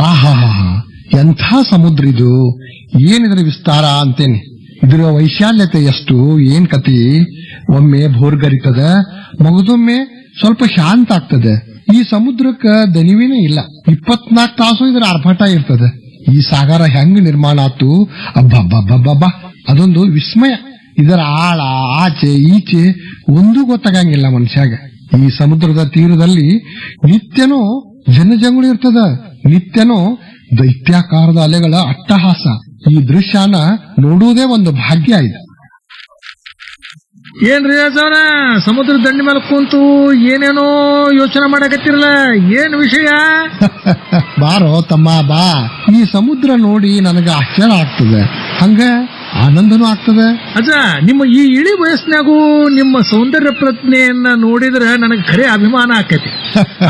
ಆಹಾ ಎಂಥ ಸಮುದ್ರ ಇದು ಏನಿದ್ರ ವಿಸ್ತಾರ ಅಂತೇನೆ ಇದರ ವೈಶಾಲ್ಯತೆ ಎಷ್ಟು ಏನ್ ಕತಿ ಒಮ್ಮೆ ಭೋರ್ಗರಿತದ ಮಗದೊಮ್ಮೆ ಸ್ವಲ್ಪ ಶಾಂತ ಆಗ್ತದೆ ಈ ಸಮುದ್ರಕ್ಕ ದನಿವೇನೇ ಇಲ್ಲ ಇಪ್ಪತ್ನಾಲ್ಕು ತಾಸು ಇದರ ಆರ್ಭಟ ಇರ್ತದೆ ಈ ಸಾಗರ ಹೆಂಗ್ ನಿರ್ಮಾಣ ಆತು ಅಬ್ಬಬ್ಬಬ್ಬಬ್ಬ ಅದೊಂದು ವಿಸ್ಮಯ ಇದರ ಆಳ ಆಚೆ ಈಚೆ ಒಂದೂ ಗೊತ್ತಾಗಂಗಿಲ್ಲ ಮನುಷ್ಯಾಗ ಈ ಸಮುದ್ರದ ತೀರದಲ್ಲಿ ನಿತ್ಯನೂ ಜನಜಂಗುಳಿ ಇರ್ತದ ನಿತ್ಯನೂ ದೈತ್ಯಾಕಾರದ ಅಲೆಗಳ ಅಟ್ಟಹಾಸ ಈ ದೃಶ್ಯನ ನೋಡುವುದೇ ಒಂದು ಭಾಗ್ಯ ಇದೆ ಏನ್ರಿ ಅಜ್ಜವ್ರ ಸಮುದ್ರ ದಂಡಿ ಮೇಲೆ ಕುಂತು ಏನೇನೋ ಯೋಚನೆ ಮಾಡಕತ್ತಿರಲ್ಲ ಏನ್ ವಿಷಯ ಬಾರೋ ತಮ್ಮ ಬಾ ಈ ಸಮುದ್ರ ನೋಡಿ ನನಗ ಆಶ್ಚರ್ಯ ಆಗ್ತದೆ ಹಂಗ ಆನಂದನೂ ಆಗ್ತದೆ ಅಜ್ಜ ನಿಮ್ಮ ಈ ಇಳಿ ವಯಸ್ಸಿನಾಗೂ ನಿಮ್ಮ ಸೌಂದರ್ಯ ಪ್ರಜ್ಞೆಯನ್ನ ನೋಡಿದ್ರೆ ನನಗೆ ಖರೆ ಅಭಿಮಾನ ಆಕೈತಿ